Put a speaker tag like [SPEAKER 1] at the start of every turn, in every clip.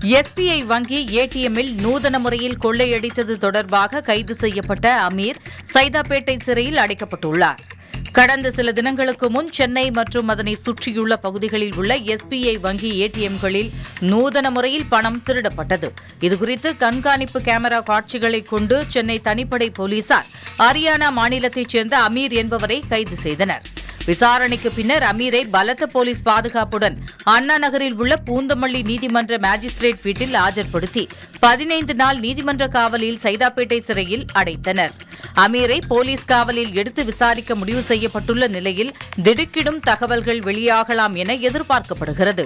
[SPEAKER 1] SBI வங்கி ஏடிஎம்மில் நூதன முறையில் கொள்ளையடித்தது தொடர்பாக கைது செய்யப்பட்ட அமீர் சைதாப்பேட்டை சிறையில் அடைக்கப்பட்டுள்ளார் கடந்த சில தினங்களுக்கு முன் சென்னை மற்றும் அதனை சுற்றியுள்ள பகுதிகளில் உள்ள எஸ்பிஐ வங்கி ஏடிஎம்களில் நூதன முறையில் பணம் திருடப்பட்டது இதுகுறித்து கண்காணிப்பு கேமரா காட்சிகளை கொண்டு சென்னை தனிப்படை போலீசார் ஹரியானா மாநிலத்தைச் சேர்ந்த அமீர் என்பவரை கைது செய்தனர் விசாரணைக்கு பின்னர் அமீரை பலத்த போலீஸ் பாதுகாப்புடன் அண்ணா நகரில் உள்ள பூந்தமல்லி நீதிமன்ற மேஜிஸ்திரேட் வீட்டில் ஆஜர்படுத்தி பதினைந்து நாள் நீதிமன்ற காவலில் சைதாப்பேட்டை சிறையில் அடைத்தனர் அமீரை போலீஸ் காவலில் எடுத்து விசாரிக்க முடிவு செய்யப்பட்டுள்ள நிலையில் திடுக்கிடும் தகவல்கள் வெளியாகலாம் என எதிர்பார்க்கப்படுகிறது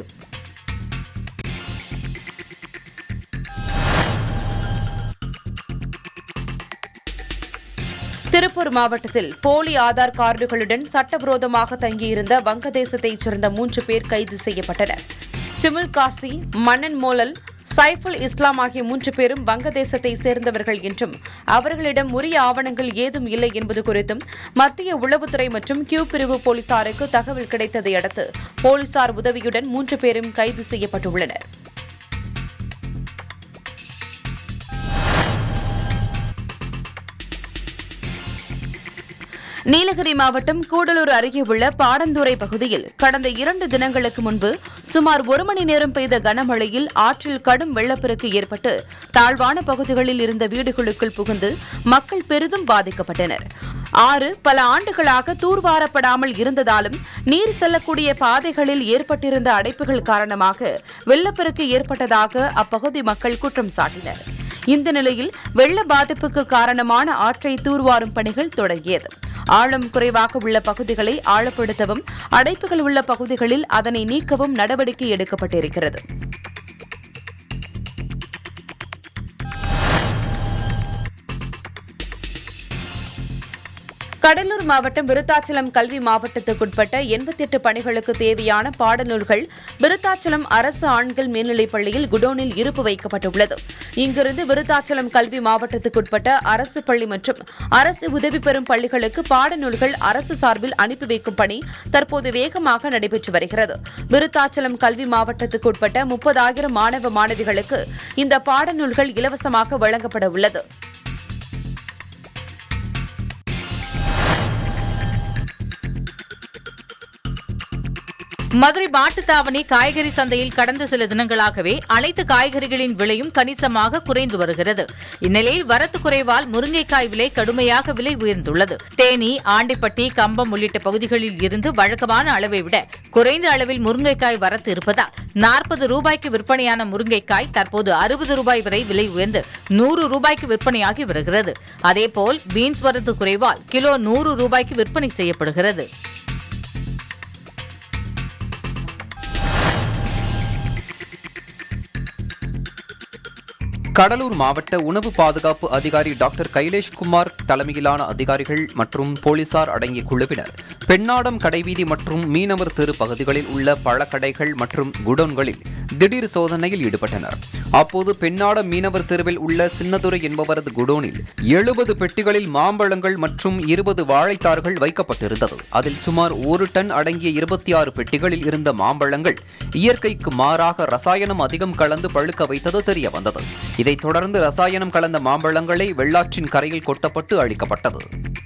[SPEAKER 2] திருப்பூர் மாவட்டத்தில் போலி ஆதார் கார்டுகளுடன் சட்டவிரோதமாக தங்கியிருந்த வங்கதேசத்தைச் சேர்ந்த மூன்று பேர் கைது செய்யப்பட்டனர் சிமுல் காசி மன்னன் மோலல் சைஃபுல் இஸ்லாம் ஆகிய மூன்று பேரும் வங்கதேசத்தை சேர்ந்தவர்கள் என்றும் அவர்களிடம் உரிய ஆவணங்கள் ஏதும் இல்லை என்பது குறித்தும் மத்திய உளவுத்துறை மற்றும் கியூ பிரிவு போலீசாருக்கு தகவல் கிடைத்ததை அடுத்து போலீசார் உதவியுடன் மூன்று பேரும் கைது செய்யப்பட்டுள்ளனர் நீலகிரி மாவட்டம் கூடலூர் அருகே உள்ள பாடந்துறை பகுதியில் கடந்த இரண்டு தினங்களுக்கு முன்பு சுமார் ஒரு மணி நேரம் பெய்த கனமழையில் ஆற்றில் கடும் வெள்ளப்பெருக்கு ஏற்பட்டு தாழ்வான பகுதிகளில் இருந்த வீடுகளுக்குள் புகுந்து மக்கள் பெரிதும் பாதிக்கப்பட்டனர் ஆறு பல ஆண்டுகளாக தூர்வாரப்படாமல் இருந்ததாலும் நீர் செல்லக்கூடிய பாதைகளில் ஏற்பட்டிருந்த அடைப்புகள் காரணமாக வெள்ளப்பெருக்கு ஏற்பட்டதாக அப்பகுதி மக்கள் குற்றம் சாட்டினர் இந்த நிலையில் வெள்ள பாதிப்புக்கு காரணமான ஆற்றை தூர்வாரும் பணிகள் தொடங்கியது ஆழம் குறைவாக உள்ள பகுதிகளை ஆழப்படுத்தவும் அடைப்புகள் உள்ள பகுதிகளில் அதனை நீக்கவும் நடவடிக்கை எடுக்கப்பட்டிருக்கிறது கடலூர் மாவட்டம் விருத்தாச்சலம் கல்வி மாவட்டத்துக்குட்பட்ட எண்பத்தி எட்டு பணிகளுக்கு தேவையான பாடநூல்கள் விருத்தாச்சலம் அரசு ஆண்கள் மேல்நிலைப் பள்ளியில் குடோனில் இருப்பு வைக்கப்பட்டுள்ளது இங்கிருந்து விருத்தாச்சலம் கல்வி மாவட்டத்துக்குட்பட்ட அரசு பள்ளி மற்றும் அரசு உதவி பெறும் பள்ளிகளுக்கு பாடநூல்கள் அரசு சார்பில் அனுப்பி வைக்கும் பணி தற்போது வேகமாக நடைபெற்று வருகிறது விருத்தாச்சலம் கல்வி மாவட்டத்துக்குட்பட்ட முப்பதாயிரம் மாணவ மாணவிகளுக்கு இந்த பாடநூல்கள் இலவசமாக வழங்கப்பட உள்ளது
[SPEAKER 1] மதுரை மாட்டுத்தாவணி காய்கறி சந்தையில் கடந்த சில தினங்களாகவே அனைத்து காய்கறிகளின் விலையும் கணிசமாக குறைந்து வருகிறது இந்நிலையில் வரத்து குறைவால் முருங்கைக்காய் விலை கடுமையாக விலை உயர்ந்துள்ளது தேனி ஆண்டிப்பட்டி கம்பம் உள்ளிட்ட பகுதிகளில் இருந்து வழக்கமான அளவை விட குறைந்த அளவில் முருங்கைக்காய் வரத்து இருப்பதால் நாற்பது ரூபாய்க்கு விற்பனையான முருங்கைக்காய் தற்போது அறுபது ரூபாய் வரை விலை உயர்ந்து நூறு ரூபாய்க்கு விற்பனையாகி வருகிறது அதேபோல் பீன்ஸ் வரத்து குறைவால் கிலோ நூறு ரூபாய்க்கு விற்பனை செய்யப்படுகிறது
[SPEAKER 3] கடலூர் மாவட்ட உணவு பாதுகாப்பு அதிகாரி டாக்டர் கைலேஷ்குமார் தலைமையிலான அதிகாரிகள் மற்றும் போலீசார் அடங்கிய குழுவினர் பெண்ணாடம் கடைவீதி மற்றும் மீனவர் தெரு பகுதிகளில் உள்ள பழக்கடைகள் மற்றும் குடோன்களில் திடீர் சோதனையில் ஈடுபட்டனர் அப்போது பெண்ணாடம் மீனவர் தெருவில் உள்ள சின்னதுரை என்பவரது குடோனில் எழுபது பெட்டிகளில் மாம்பழங்கள் மற்றும் இருபது வாழைத்தார்கள் வைக்கப்பட்டிருந்தது அதில் சுமார் ஒரு டன் அடங்கிய இருபத்தி ஆறு பெட்டிகளில் இருந்த மாம்பழங்கள் இயற்கைக்கு மாறாக ரசாயனம் அதிகம் கலந்து பழுக்க வைத்தது தெரிய வந்தது இதைத் தொடர்ந்து ரசாயனம் கலந்த மாம்பழங்களை வெள்ளாற்றின் கரையில் கொட்டப்பட்டு அளிக்கப்பட்டது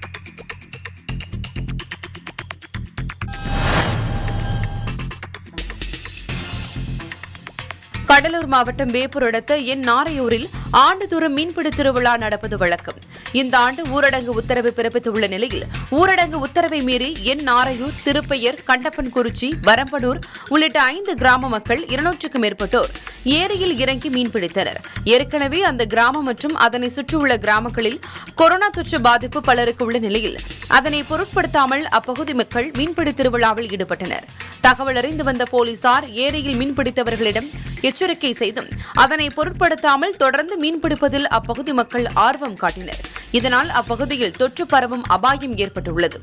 [SPEAKER 2] கடலூர் மாவட்டம் வேப்பூர் அடுத்த என் நாரையூரில் ஆண்டுதோறும் மீன்பிடி திருவிழா நடப்பது வழக்கம் இந்த ஆண்டு ஊரடங்கு உத்தரவு பிறப்பித்துள்ள நிலையில் ஊரடங்கு உத்தரவை மீறி என் நாரையூர் திருப்பெயர் கண்டப்பன்குறிச்சி வரம்படூர் உள்ளிட்ட ஐந்து கிராம மக்கள் இருநூற்றுக்கும் மேற்பட்டோர் ஏரியில் இறங்கி மீன்பிடித்தனர் ஏற்கனவே அந்த கிராமம் மற்றும் அதனை சுற்றியுள்ள கிராமங்களில் கொரோனா தொற்று பாதிப்பு பலருக்கு உள்ள நிலையில் அதனை பொருட்படுத்தாமல் அப்பகுதி மக்கள் மீன்பிடி திருவிழாவில் ஈடுபட்டனர் தகவல் அறிந்து வந்த போலீசார் ஏரியில் மீன்பிடித்தவர்களிடம் எச்சரிக்கை செய்தும் அதனை பொருட்படுத்தாமல் தொடர்ந்து மீன்பிடிப்பதில் அப்பகுதி மக்கள் ஆர்வம் காட்டினர் இதனால் அப்பகுதியில் தொற்று பரவும் அபாயம் ஏற்பட்டுள்ளது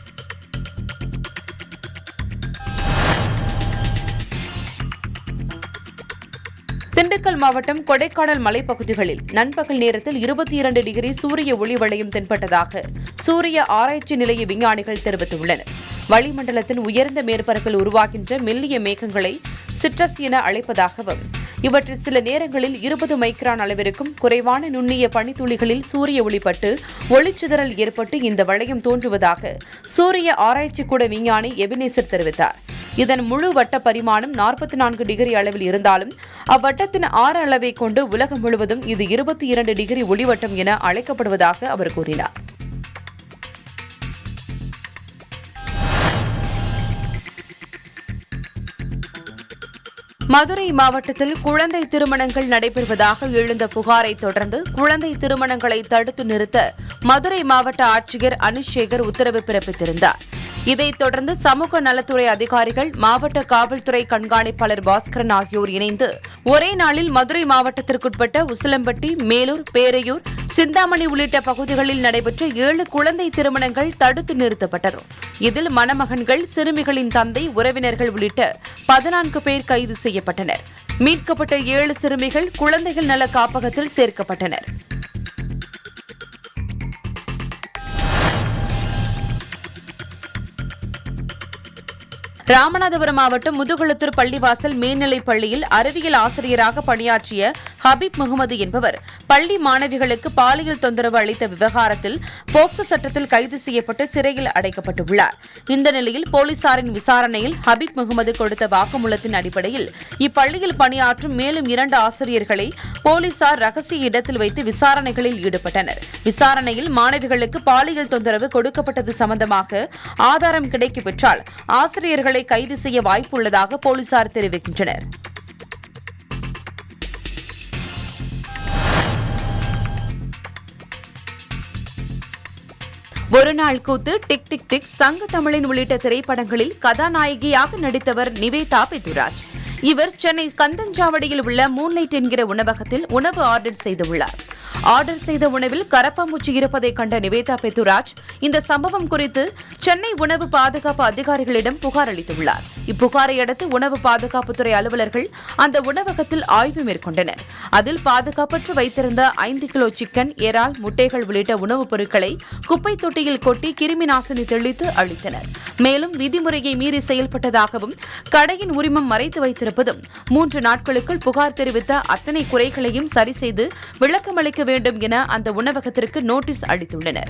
[SPEAKER 2] திண்டுக்கல் மாவட்டம் கொடைக்கானல் மலைப்பகுதிகளில் நண்பகல் நேரத்தில் இருபத்தி இரண்டு டிகிரி சூரிய ஒளி வளையம் தென்பட்டதாக சூரிய ஆராய்ச்சி நிலைய விஞ்ஞானிகள் தெரிவித்துள்ளனர் வளிமண்டலத்தின் உயர்ந்த மேற்பரப்பில் உருவாகின்ற மெல்லிய மேகங்களை சிட்ரஸ் என அழைப்பதாகவும் இவற்றில் சில நேரங்களில் இருபது மைக்ரான் அளவிற்கும் குறைவான நுண்ணிய பனித்துளிகளில் சூரிய ஒளிப்பட்டு ஒளிச்சிதறல் ஏற்பட்டு இந்த வளையம் தோன்றுவதாக சூரிய ஆராய்ச்சி கூட விஞ்ஞானி எபினேசர் தெரிவித்தார் இதன் முழு வட்ட பரிமாணம் நாற்பத்தி நான்கு டிகிரி அளவில் இருந்தாலும் அவ்வட்டத்தின் ஆறு அளவை கொண்டு உலகம் முழுவதும் இது இருபத்தி இரண்டு டிகிரி ஒளிவட்டம் என அழைக்கப்படுவதாக அவர் கூறினார் மதுரை மாவட்டத்தில் குழந்தை திருமணங்கள் நடைபெறுவதாக எழுந்த புகாரை தொடர்ந்து குழந்தை திருமணங்களை தடுத்து நிறுத்த மதுரை மாவட்ட ஆட்சியர் அனுஷேகர் உத்தரவு பிறப்பித்திருந்தார் இதைத் தொடர்ந்து சமூக நலத்துறை அதிகாரிகள் மாவட்ட காவல்துறை கண்காணிப்பாளர் பாஸ்கரன் ஆகியோர் இணைந்து ஒரே நாளில் மதுரை மாவட்டத்திற்குட்பட்ட உசிலம்பட்டி மேலூர் பேரையூர் சிந்தாமணி உள்ளிட்ட பகுதிகளில் நடைபெற்ற ஏழு குழந்தை திருமணங்கள் தடுத்து நிறுத்தப்பட்டது இதில் மணமகன்கள் சிறுமிகளின் தந்தை உறவினர்கள் உள்ளிட்ட பதினான்கு பேர் கைது செய்யப்பட்டனர் மீட்கப்பட்ட ஏழு சிறுமிகள் குழந்தைகள் நல காப்பகத்தில் சேர்க்கப்பட்டனர் ராமநாதபுரம் மாவட்டம் முதுகுளத்தூர் பள்ளிவாசல் மேல்நிலைப் பள்ளியில் அறிவியல் ஆசிரியராக பணியாற்றிய ஹபீப் முகமது என்பவர் பள்ளி மாணவிகளுக்கு பாலியல் தொந்தரவு அளித்த விவகாரத்தில் போக்சோ சட்டத்தில் கைது செய்யப்பட்டு சிறையில் அடைக்கப்பட்டுள்ளார் இந்த நிலையில் போலீசாரின் விசாரணையில் ஹபீப் முகமது கொடுத்த வாக்குமூலத்தின் அடிப்படையில் இப்பள்ளியில் பணியாற்றும் மேலும் இரண்டு ஆசிரியர்களை போலீசார் ரகசிய இடத்தில் வைத்து விசாரணைகளில் ஈடுபட்டனர் விசாரணையில் மாணவிகளுக்கு பாலியல் தொந்தரவு கொடுக்கப்பட்டது சம்பந்தமாக ஆதாரம் கிடைக்கப்பெற்றால் ஆசிரியர்களை கைது செய்ய வாய்ப்புள்ளதாக போலீசார் தெரிவிக்கின்றனர் ஒரு நாள் கூத்து டிக் டிக் டிக் சங்க தமிழின் உள்ளிட்ட திரைப்படங்களில் கதாநாயகியாக நடித்தவர் நிவேதா பெதுராஜ் இவர் சென்னை கந்தஞ்சாவடியில் உள்ள மூன்லைட் என்கிற உணவகத்தில் உணவு ஆர்டர் செய்துள்ளார் ஆர்டர் செய்த உணவில் கரப்பாம்பூச்சி இருப்பதை கண்ட நிவேதா பெத்துராஜ் இந்த சம்பவம் குறித்து சென்னை உணவு பாதுகாப்பு அதிகாரிகளிடம் புகார் அளித்துள்ளார் இப்புகாரை அடுத்து உணவு பாதுகாப்புத்துறை அலுவலர்கள் அந்த உணவகத்தில் ஆய்வு மேற்கொண்டனர் அதில் பாதுகாப்பற்று வைத்திருந்த ஐந்து கிலோ சிக்கன் இறால் முட்டைகள் உள்ளிட்ட உணவுப் பொருட்களை குப்பை தொட்டியில் கொட்டி கிருமி நாசினி தெளித்து அளித்தனர் மேலும் விதிமுறையை மீறி செயல்பட்டதாகவும் கடையின் உரிமம் மறைத்து வைத்திருப்பதும் மூன்று நாட்களுக்குள் புகார் தெரிவித்த அத்தனை குறைகளையும் சரி செய்து விளக்கமளிக்க வேண்டும் என அந்த உணவகத்திற்கு நோட்டீஸ் அளித்துள்ளனர்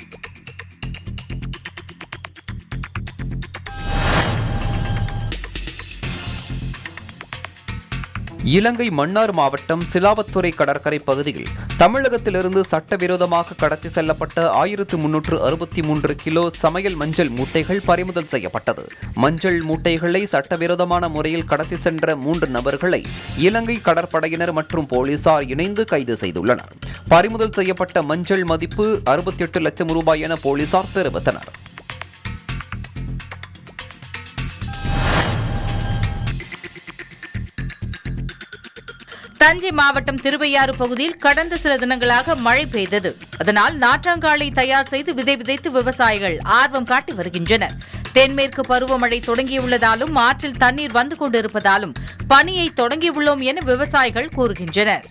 [SPEAKER 3] இலங்கை மன்னார் மாவட்டம் சிலாவத்துறை கடற்கரை பகுதியில் தமிழகத்திலிருந்து சட்டவிரோதமாக கடத்தி செல்லப்பட்ட ஆயிரத்து முன்னூற்று அறுபத்தி மூன்று கிலோ சமையல் மஞ்சள் மூட்டைகள் பறிமுதல் செய்யப்பட்டது மஞ்சள் மூட்டைகளை சட்டவிரோதமான முறையில் கடத்தி சென்ற மூன்று நபர்களை இலங்கை கடற்படையினர் மற்றும் போலீசார் இணைந்து கைது செய்துள்ளனர் பறிமுதல் செய்யப்பட்ட மஞ்சள் மதிப்பு அறுபத்தி எட்டு லட்சம் ரூபாய் என போலீசார் தெரிவித்தனர்
[SPEAKER 1] தஞ்சை மாவட்டம் திருவையாறு பகுதியில் கடந்த சில தினங்களாக மழை பெய்தது அதனால் நாற்றங்காலை தயார் செய்து விதை விதைத்து விவசாயிகள் ஆர்வம் காட்டி வருகின்றனர் தென்மேற்கு பருவமழை தொடங்கியுள்ளதாலும் ஆற்றில் தண்ணீர் வந்து கொண்டிருப்பதாலும் பணியை தொடங்கியுள்ளோம் என விவசாயிகள் கூறுகின்றனர்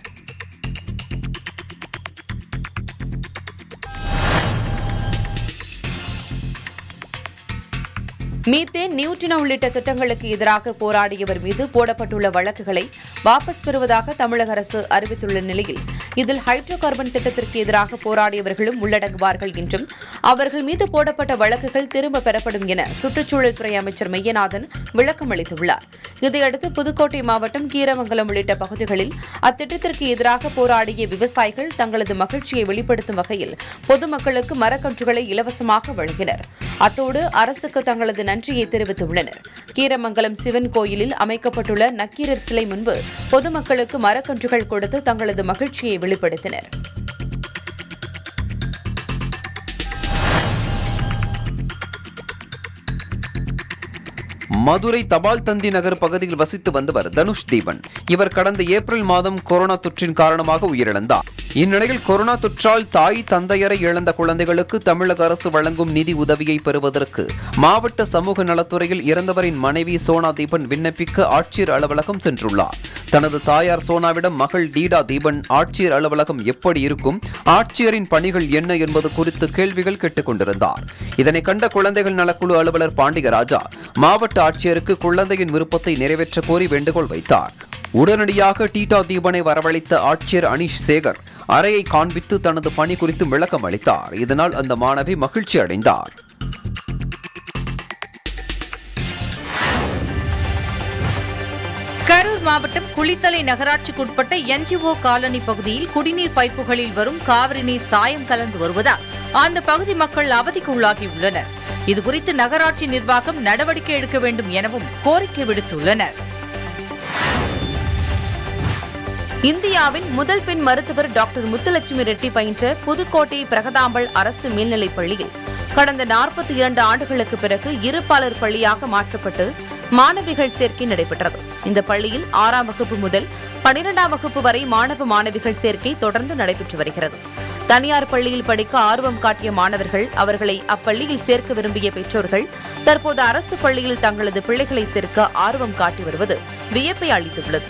[SPEAKER 2] மீத்தேன் நியூட்ரினோ உள்ளிட்ட திட்டங்களுக்கு எதிராக போராடியவர் மீது போடப்பட்டுள்ள வழக்குகளை வாபஸ் பெறுவதாக தமிழக அரசு அறிவித்துள்ள நிலையில் இதில் ஹைட்ரோ கார்பன் திட்டத்திற்கு எதிராக போராடியவர்களும் உள்ளடங்குவார்கள் என்றும் அவர்கள் மீது போடப்பட்ட வழக்குகள் திரும்ப பெறப்படும் என சுற்றுச்சூழல் துறை அமைச்சர் மெய்யநாதன் விளக்கம் அளித்துள்ளார் இதையடுத்து புதுக்கோட்டை மாவட்டம் கீரமங்கலம் உள்ளிட்ட பகுதிகளில் அத்திட்டத்திற்கு எதிராக போராடிய விவசாயிகள் தங்களது மகிழ்ச்சியை வெளிப்படுத்தும் வகையில் பொதுமக்களுக்கு மரக்கன்றுகளை இலவசமாக வழங்கினர் அத்தோடு அரசுக்கு தங்களது நன்றியை தெரிவித்துள்ளனர் கீரமங்கலம் சிவன் கோயிலில் அமைக்கப்பட்டுள்ள நக்கீரர் சிலை முன்பு பொதுமக்களுக்கு மரக்கன்றுகள் கொடுத்து தங்களது மகிழ்ச்சியை வெளிப்படுத்தினர்
[SPEAKER 3] மதுரை தபால் தந்தி நகர் பகுதியில் வசித்து வந்தவர் தனுஷ் தீபன் இவர் கடந்த ஏப்ரல் மாதம் கொரோனா தொற்றின் காரணமாக உயிரிழந்தார் இந்நிலையில் கொரோனா தொற்றால் தாய் தந்தையரை இழந்த குழந்தைகளுக்கு தமிழக அரசு வழங்கும் நிதி உதவியை பெறுவதற்கு மாவட்ட சமூக நலத்துறையில் இறந்தவரின் மனைவி சோனா தீபன் விண்ணப்பிக்க ஆட்சியர் அலுவலகம் சென்றுள்ளார் தனது தாயார் சோனாவிடம் மகள் டீடா தீபன் ஆட்சியர் அலுவலகம் எப்படி இருக்கும் ஆட்சியரின் பணிகள் என்ன என்பது குறித்து கேள்விகள் கேட்டுக் கொண்டிருந்தார் இதனை கண்ட குழந்தைகள் நலக்குழு அலுவலர் பாண்டியராஜா மாவட்ட ஆட்சியருக்கு குழந்தையின் விருப்பத்தை நிறைவேற்ற கோரி வேண்டுகோள் வைத்தார் உடனடியாக டீட்டா தீபனை வரவழைத்த ஆட்சியர் அனீஷ் சேகர் அறையை காண்பித்து தனது பணி குறித்து விளக்கம் அளித்தார் இதனால் அந்த மாணவி மகிழ்ச்சி அடைந்தார்
[SPEAKER 1] கரூர் மாவட்டம் குளித்தலை நகராட்சிக்குட்பட்ட என்ஜிஓ காலனி பகுதியில் குடிநீர் பைப்புகளில் வரும் காவிரி நீர் சாயம் கலந்து வருவதால் அந்த பகுதி மக்கள் அவதிக்கு உள்ளாகியுள்ளனர் இதுகுறித்து நகராட்சி நிர்வாகம் நடவடிக்கை எடுக்க வேண்டும் எனவும் கோரிக்கை விடுத்துள்ளனர்
[SPEAKER 2] இந்தியாவின் முதல் பெண் மருத்துவர் டாக்டர் முத்துலட்சுமி ரெட்டி பயின்ற புதுக்கோட்டை பிரகதாம்பல் அரசு மேல்நிலைப் பள்ளியில் கடந்த நாற்பத்தி இரண்டு ஆண்டுகளுக்கு பிறகு இருப்பாளர் பள்ளியாக மாற்றப்பட்டு மாணவிகள் சேர்க்கை நடைபெற்றது இந்த பள்ளியில் ஆறாம் வகுப்பு முதல் பனிரெண்டாம் வகுப்பு வரை மாணவ மாணவிகள் சேர்க்கை தொடர்ந்து நடைபெற்று வருகிறது தனியார் பள்ளியில் படிக்க ஆர்வம் காட்டிய மாணவர்கள் அவர்களை அப்பள்ளியில் சேர்க்க விரும்பிய பெற்றோர்கள் தற்போது அரசு பள்ளியில் தங்களது பிள்ளைகளை சேர்க்க ஆர்வம் காட்டி வருவது வியப்பை அளித்துள்ளது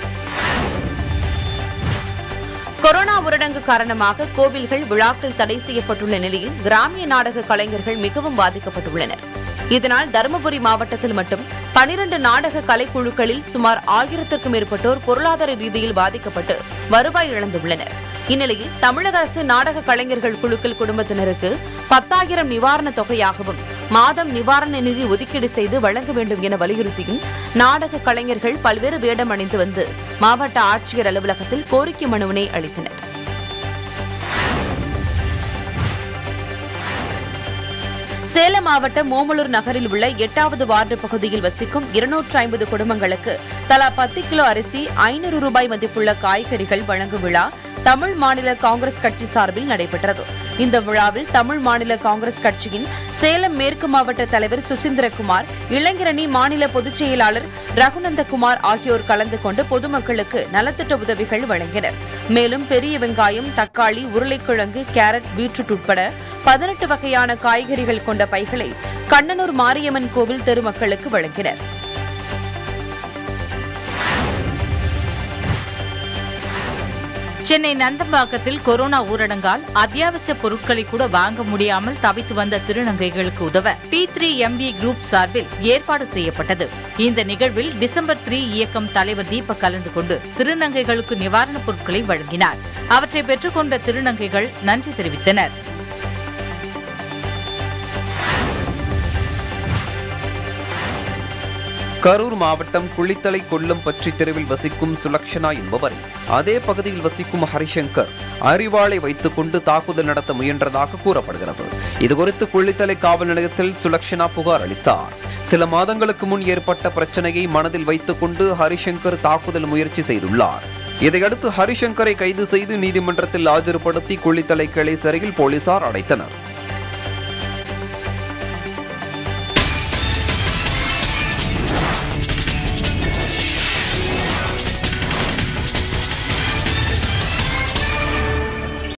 [SPEAKER 2] கொரோனா ஊரடங்கு காரணமாக கோவில்கள் விழாக்கள் தடை செய்யப்பட்டுள்ள நிலையில் கிராமிய நாடக கலைஞர்கள் மிகவும் பாதிக்கப்பட்டுள்ளனர் இதனால் தருமபுரி மாவட்டத்தில் மட்டும் பனிரண்டு நாடக கலைக்குழுக்களில் சுமார் ஆயிரத்திற்கும் மேற்பட்டோர் பொருளாதார ரீதியில் பாதிக்கப்பட்டு வருவாய் இழந்துள்ளனர் இந்நிலையில் தமிழக அரசு நாடக கலைஞர்கள் குழுக்கள் குடும்பத்தினருக்கு பத்தாயிரம் நிவாரணத் தொகையாகவும் மாதம் நிவாரண நிதி ஒதுக்கீடு செய்து வழங்க வேண்டும் என வலியுறுத்தியும் நாடக கலைஞர்கள் பல்வேறு வேடம் அணிந்து வந்து மாவட்ட ஆட்சியர் அலுவலகத்தில் கோரிக்கை மனுவினை அளித்தனர் சேலம் மாவட்டம் ஓமலூர் நகரில் உள்ள எட்டாவது வார்டு பகுதியில் வசிக்கும் இருநூற்று ஐம்பது குடும்பங்களுக்கு தலா பத்து கிலோ அரிசி ஐநூறு ரூபாய் மதிப்புள்ள காய்கறிகள் வழங்கும் விழா தமிழ் மாநில காங்கிரஸ் கட்சி சார்பில் நடைபெற்றது இந்த விழாவில் தமிழ் மாநில காங்கிரஸ் கட்சியின் சேலம் மேற்கு மாவட்ட தலைவர் சுசீந்திரகுமார் இளைஞரணி மாநில பொதுச் செயலாளர் ரகுநந்தகுமார் ஆகியோர் கலந்து கொண்டு பொதுமக்களுக்கு நலத்திட்ட உதவிகள் வழங்கினர் மேலும் பெரிய வெங்காயம் தக்காளி உருளைக்கிழங்கு கேரட் பீட்ரூட் உட்பட பதினெட்டு வகையான காய்கறிகள் கொண்ட பைகளை கண்ணனூர் மாரியம்மன் கோவில் தெருமக்களுக்கு வழங்கினர்
[SPEAKER 1] சென்னை நந்தம்பாக்கத்தில் கொரோனா ஊரடங்கால் அத்தியாவசிய பொருட்களை கூட வாங்க முடியாமல் தவித்து வந்த திருநங்கைகளுக்கு உதவ டி த்ரீ எம்வி குரூப் சார்பில் ஏற்பாடு செய்யப்பட்டது இந்த நிகழ்வில் டிசம்பர் த்ரீ இயக்கம் தலைவர் தீபக் கலந்து கொண்டு திருநங்கைகளுக்கு நிவாரணப் பொருட்களை வழங்கினார் அவற்றை பெற்றுக்கொண்ட திருநங்கைகள் நன்றி தெரிவித்தனர்
[SPEAKER 3] கரூர் மாவட்டம் குளித்தலை கொல்லம்பற்றி தெருவில் வசிக்கும் சுலக்ஷனா என்பவர் அதே பகுதியில் வசிக்கும் ஹரிசங்கர் அறிவாளை வைத்துக் கொண்டு தாக்குதல் நடத்த முயன்றதாக கூறப்படுகிறது இதுகுறித்து குளித்தலை காவல் நிலையத்தில் சுலக்ஷனா புகார் அளித்தார் சில மாதங்களுக்கு முன் ஏற்பட்ட பிரச்சனையை மனதில் வைத்துக் கொண்டு ஹரிசங்கர் தாக்குதல் முயற்சி செய்துள்ளார் இதையடுத்து ஹரிசங்கரை கைது செய்து நீதிமன்றத்தில் ஆஜர்படுத்தி குளித்தலை கிளை சிறையில் போலீசார் அடைத்தனர்